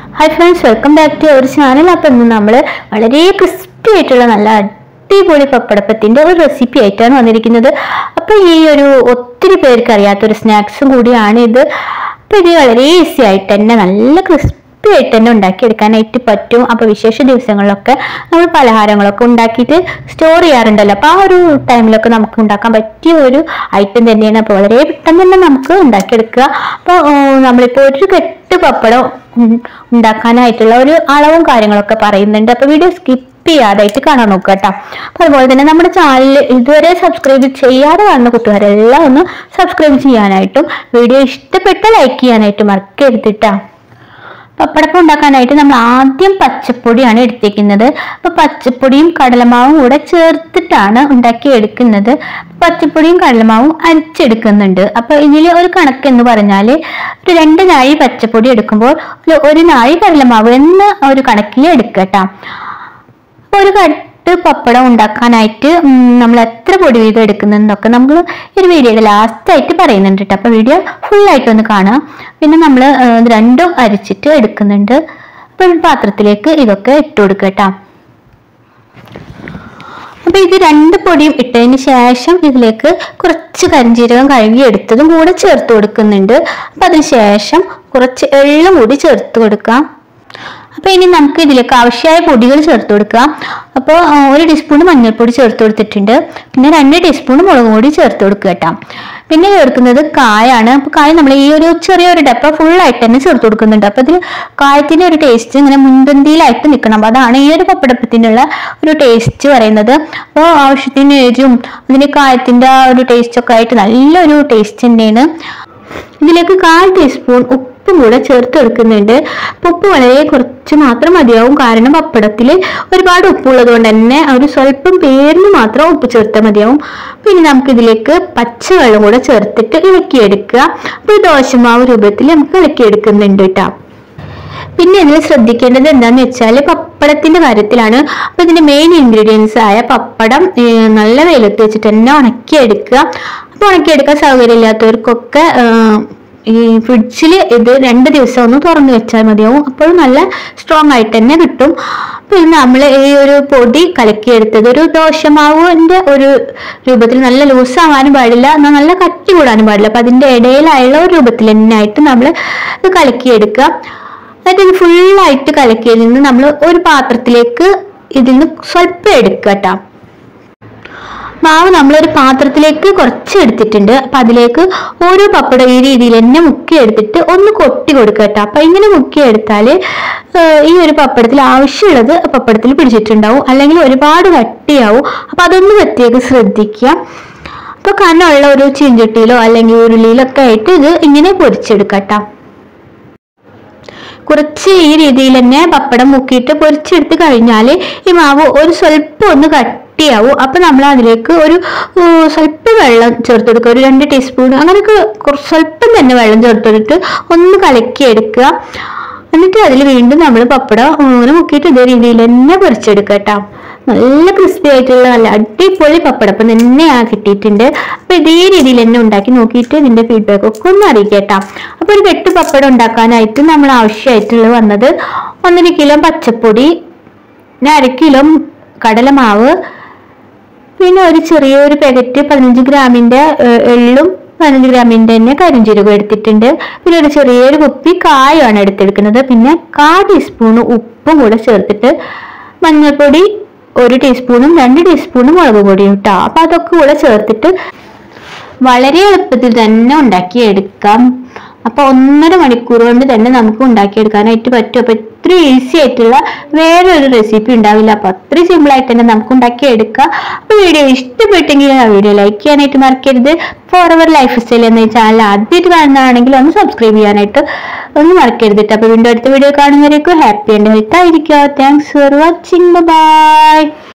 Hi friends welcome back to ഒരു channel അപ്പം ഇന്ന് നമ്മൾ വളരെ ക്രിസ്പി ആയിട്ടുള്ള നല്ല അടിപൊളി പപ്പടപ്പത്തിൻ്റെ ഒരു റെസിപ്പി ആയിട്ടാണ് വന്നിരിക്കുന്നത് അപ്പോൾ ഈ ഒരു ഒത്തിരി പേർക്ക് അറിയാത്തൊരു സ്നാക്സും കൂടിയാണ് ഇത് അപ്പോൾ ഇത് വളരെ ഈസി ആയിട്ട് തന്നെ നല്ല ക്രിസ്പി ആയിട്ട് തന്നെ ഉണ്ടാക്കിയെടുക്കാനായിട്ട് പറ്റും അപ്പോൾ വിശേഷ ദിവസങ്ങളിലൊക്കെ നമ്മൾ പലഹാരങ്ങളൊക്കെ ഉണ്ടാക്കിയിട്ട് സ്റ്റോർ ചെയ്യാറുണ്ടല്ലോ അപ്പോൾ ആ ഒരു ടൈമിലൊക്കെ നമുക്ക് ഉണ്ടാക്കാൻ പറ്റിയ ഒരു ഐറ്റം തന്നെയാണ് അപ്പോൾ വളരെ പെട്ടെന്ന് തന്നെ നമുക്ക് ഉണ്ടാക്കിയെടുക്കുക അപ്പോൾ നമ്മളിപ്പോൾ ഒരു കെട്ട് പപ്പടം ഉം ഉണ്ടാക്കാനായിട്ടുള്ള ഒരു അളവും കാര്യങ്ങളൊക്കെ പറയുന്നുണ്ട് അപ്പോൾ വീഡിയോ സ്കിപ്പ് ചെയ്യാതായിട്ട് കാണാൻ നോക്കുക കേട്ടോ അപ്പോൾ അതുപോലെ തന്നെ നമ്മുടെ ചാനൽ ഇതുവരെ സബ്സ്ക്രൈബ് ചെയ്യാതെ കാണുന്ന കൂട്ടുകാരെല്ലാം ഒന്ന് സബ്സ്ക്രൈബ് ചെയ്യാനായിട്ടും വീഡിയോ ഇഷ്ടപ്പെട്ട ലൈക്ക് ചെയ്യാനായിട്ടും മറക്കരുത് കേട്ടോ പപ്പടപ്പം ഉണ്ടാക്കാനായിട്ട് നമ്മൾ ആദ്യം പച്ചപ്പൊടിയാണ് എടുത്തേക്കുന്നത് അപ്പൊ പച്ചപ്പൊടിയും കടലമാവും കൂടെ ചേർത്തിട്ടാണ് ഉണ്ടാക്കി എടുക്കുന്നത് പച്ചപ്പൊടിയും കടലമാവും അരിച്ചെടുക്കുന്നുണ്ട് അപ്പൊ ഇതിൽ ഒരു കണക്ക് എന്ന് പറഞ്ഞാൽ ഒരു രണ്ട് നാഴി പച്ചപ്പൊടി എടുക്കുമ്പോൾ ഒരു- ഒരു നാഴി കടലമാവ് എന്ന ഒരു കണക്കിൽ എടുക്കട്ടാ അപ്പൊ ഒരു കട്ട് പപ്പടം ഉണ്ടാക്കാനായിട്ട് ഉം, നമ്മൾ എത്ര പൊടി വീതം എടുക്കുന്നതെന്നൊക്കെ നമ്മൾ ഈ ഒരു വീഡിയോയുടെ ലാസ്റ്റ് ആയിട്ട് പറയുന്നുണ്ട് കേട്ടോ അപ്പൊ വീഡിയോ ഫുൾ ആയിട്ടൊന്ന് കാണാം പിന്നെ നമ്മൾ ഇത് രണ്ടും അരിച്ചിട്ട് എടുക്കുന്നുണ്ട് അപ്പൊ ഒരു പാത്രത്തിലേക്ക് ഇതൊക്കെ ഇട്ട് കൊടുക്കുക കേട്ടോ അപ്പൊ ഇത് രണ്ട് പൊടിയും ഇട്ടതിന് ശേഷം ഇതിലേക്ക് കുറച്ച് കരിഞ്ജീരകം കഴുകി എടുത്തതും കൂടെ ചേർത്ത് കൊടുക്കുന്നുണ്ട് അപ്പൊ അതിന് ശേഷം കുറച്ച് എള്ളും കൂടി ചേർത്ത് കൊടുക്കാം അപ്പൊ ഇനി നമുക്ക് ഇതിലേക്ക് ആവശ്യമായ പൊടികൾ ചേർത്ത് കൊടുക്കാം അപ്പോൾ ഒരു ടീസ്പൂൺ മഞ്ഞൾപ്പൊടി ചേർത്ത് കൊടുത്തിട്ടുണ്ട് പിന്നെ രണ്ട് ടീസ്പൂൺ മുളക് പൊടി ചേർത്ത് കൊടുക്കുക കേട്ടോ പിന്നെ ചേർക്കുന്നത് കായാണ് അപ്പൊ കായ നമ്മൾ ഈ ഒരു ചെറിയൊരു ഡപ്പ full ആയിട്ട് തന്നെ ചേർത്ത് കൊടുക്കുന്നുണ്ട് അപ്പൊ ഇതിൽ കായത്തിന്റെ ഒരു ടേസ്റ്റ് ഇങ്ങനെ മുൻപന്തിയിലായിട്ട് നിൽക്കണം അപ്പൊ അതാണ് ഈ ഒരു പപ്പടപ്പത്തിനുള്ള ഒരു ടേസ്റ്റ് പറയുന്നത് അപ്പോൾ ആവശ്യത്തിന് എരിവും അതിന് കായത്തിന്റെ ആ ഒരു ടേസ്റ്റ് ഒക്കെ ആയിട്ട് നല്ലൊരു ടേസ്റ്റ് തന്നെയാണ് ഇതിലേക്ക് കാൽ ടീസ്പൂൺ ഉപ്പും കൂടെ ചേർത്ത് എടുക്കുന്നുണ്ട് അപ്പൊ ഉപ്പ് വളരെ കുറച്ച് മാത്രം മതിയാവും കാരണം പപ്പടത്തിൽ ഒരുപാട് ഉപ്പുള്ളത് കൊണ്ട് തന്നെ ഒരു സ്വല്പം പേരിന് മാത്രം ഉപ്പ് ചേർത്താൽ മതിയാവും പിന്നെ നമുക്ക് ഇതിലേക്ക് പച്ചവെള്ളം കൂടെ ചേർത്തിട്ട് ഇളക്കിയെടുക്കുക അപ്പൊ ഈ ദോശമാവ് രൂപത്തിൽ നമുക്ക് ഇളക്കിയെടുക്കുന്നുണ്ട് കേട്ടോ പിന്നെ ഇതിൽ ശ്രദ്ധിക്കേണ്ടത് എന്താന്ന് വെച്ചാൽ പപ്പടത്തിന്റെ കാര്യത്തിലാണ് അപ്പൊ ഇതിന്റെ മെയിൻ ഇൻഗ്രീഡിയൻസ് ആയ പപ്പടം ഏർ നല്ല വെയിലത്ത് വെച്ചിട്ട് തന്നെ ഉണക്കിയെടുക്കുക അപ്പൊ ഉണക്കിയെടുക്കാൻ സൗകര്യമില്ലാത്തവർക്കൊക്കെ ഏർ ഈ ഫ്രിഡ്ജിൽ ഇത് രണ്ട് ദിവസം ഒന്ന് തുറന്നു വെച്ചാൽ മതിയാവും അപ്പോൾ നല്ല സ്ട്രോങ് ആയിട്ട് തന്നെ കിട്ടും പിന്നെ നമ്മൾ ഈ ഒരു പൊടി കലക്കിയെടുത്തത് ഒരു ദോശമാവിന്റെ ഒരു രൂപത്തിൽ നല്ല ലൂസ് ആവാനും പാടില്ല എന്നാൽ നല്ല കട്ടി കൂടാനും പാടില്ല അപ്പൊ അതിന്റെ ഇടയിലായുള്ള ഒരു രൂപത്തിൽ തന്നെ ആയിട്ട് നമ്മൾ ഇത് കലക്കിയെടുക്കുക എന്നിട്ട് ഇത് ഫുള്ളായിട്ട് കലക്കിയതിൽ നിന്ന് നമ്മൾ ഒരു പാത്രത്തിലേക്ക് ഇതിൽ നിന്ന് സ്വല്പം എടുക്കുക കേട്ടോ മാവ് നമ്മളൊരു പാത്രത്തിലേക്ക് കുറച്ച് എടുത്തിട്ടുണ്ട് അപ്പൊ അതിലേക്ക് ഓരോ പപ്പടം ഈ രീതിയിൽ തന്നെ മുക്കി എടുത്തിട്ട് ഒന്ന് കൊട്ടി കൊടുക്കുക കേട്ടോ അപ്പൊ ഇങ്ങനെ മുക്കി എടുത്താൽ ഈ ഒരു പപ്പടത്തിൽ ആവശ്യമുള്ളത് പപ്പടത്തിൽ പിടിച്ചിട്ടുണ്ടാവും അല്ലെങ്കിൽ ഒരുപാട് കട്ടിയാവും അപ്പൊ അതൊന്ന് പ്രത്യേകം ശ്രദ്ധിക്കുക അപ്പൊ കനമുള്ള ഒരു ചീഞ്ചട്ടിയിലോ അല്ലെങ്കിൽ ഉരുളിയിലോ ഒക്കെ ആയിട്ട് ഇത് ഇങ്ങനെ പൊരിച്ചെടുക്കട്ടോ കുറച്ച് ഈ രീതിയിൽ തന്നെ പപ്പടം മുക്കിയിട്ട് പൊരിച്ചെടുത്ത് കഴിഞ്ഞാൽ ഈ മാവ് ഒരു സ്വല്പം ഒന്ന് കട്ടിയാവും അപ്പൊ നമ്മൾ അതിലേക്ക് ഒരു ഉം, സ്വല്പം വെള്ളം ചേർത്ത് കൊടുക്കുക ഒരു രണ്ട് ടീസ്പൂൺ അങ്ങനെയൊക്കെ കുറച്ച് സ്വല്പം തന്നെ വെള്ളം ചേർത്തെടുത്ത് ഒന്ന് കലക്കി എടുക്കുക എന്നിട്ട് അതിൽ വീണ്ടും നമ്മൾ പപ്പടം അങ്ങനെ മുക്കിയിട്ട് ഇതേ രീതിയിൽ തന്നെ പൊരിച്ചെടുക്കുക കേട്ടോ നല്ല ക്രിസ്പി ആയിട്ടുള്ള നല്ല അടിപൊളി പപ്പടപ്പം തന്നെയാണ് കിട്ടിയിട്ടുണ്ട് അപ്പൊ ഇതേ രീതിയിൽ തന്നെ ഉണ്ടാക്കി നോക്കിയിട്ട് ഇതിന്റെ ഫീഡ്ബാക്ക് ഒക്കെ ഒന്ന് അറിയിക്കട്ടോ അപ്പൊ ഒരു വെട്ട് പപ്പടം ഉണ്ടാക്കാനായിട്ട് നമ്മൾ ആവശ്യമായിട്ടുള്ളത് വന്നത് ഒന്നര കിലോ പച്ചപ്പൊടി പിന്നെ അര കിലോ കടലമാവ് പിന്നെ ഒരു ചെറിയൊരു പാക്കറ്റ് പതിനഞ്ച് ഗ്രാമിന്റെ ഏഹ്, എള്ളും പതിനഞ്ച് ഗ്രാമിന്റെ തന്നെ കരിഞ്ചീരകം എടുത്തിട്ടുണ്ട് പിന്നെ ഒരു ചെറിയൊരു കുപ്പി കായാണ് എടുത്തെടുക്കുന്നത് പിന്നെ കാ ടീസ്പൂൺ ഉപ്പും കൂടെ ചേർത്തിട്ട് മഞ്ഞൾപ്പൊടി ഒരു ടീസ്പൂണും രണ്ട് ടീസ്പൂണും മുളക് പൊടിയും ഇട്ടാ അപ്പൊ അതൊക്കെ കൂടെ ചേർത്തിട്ട് വളരെ എളുപ്പത്തിൽ തന്നെ ഉണ്ടാക്കി എടുക്കാം അപ്പൊ ഒന്നര മണിക്കൂർ കൊണ്ട് തന്നെ നമുക്ക് ഉണ്ടാക്കിയെടുക്കാനായിട്ട് പറ്റും അപ്പൊ ഇത്ര ഈസി ആയിട്ടുള്ള വേറെ ഒരു റെസിപ്പി ഉണ്ടാവില്ല അപ്പൊ അത്രയും സിമ്പിൾ ആയിട്ട് തന്നെ നമുക്ക് ഉണ്ടാക്കി എടുക്കാം അപ്പൊ വീഡിയോ ഇഷ്ടപ്പെട്ടെങ്കിൽ ആ വീഡിയോ ലൈക്ക് ചെയ്യാനായിട്ട് മറക്കരുത് ഫോർ അവർ ലൈഫ് സ്റ്റൈൽ എന്ന ഈ ചാനൽ ആദ്യമായിട്ട് കാണുന്നതാണെങ്കിൽ ഒന്ന് സബ്സ്ക്രൈബ് ചെയ്യാനായിട്ട് ഒന്ന് മറക്കരുത് ട്ടോ. അപ്പൊ വീണ്ടും അടുത്ത വീഡിയോ കാണുന്നവരേക്കും ഹാപ്പി ആൻഡ് ഹെൽത്ത് ആയിരിക്കുക താങ്ക്സ് ഫോർ വാച്ചിങ് ബൈ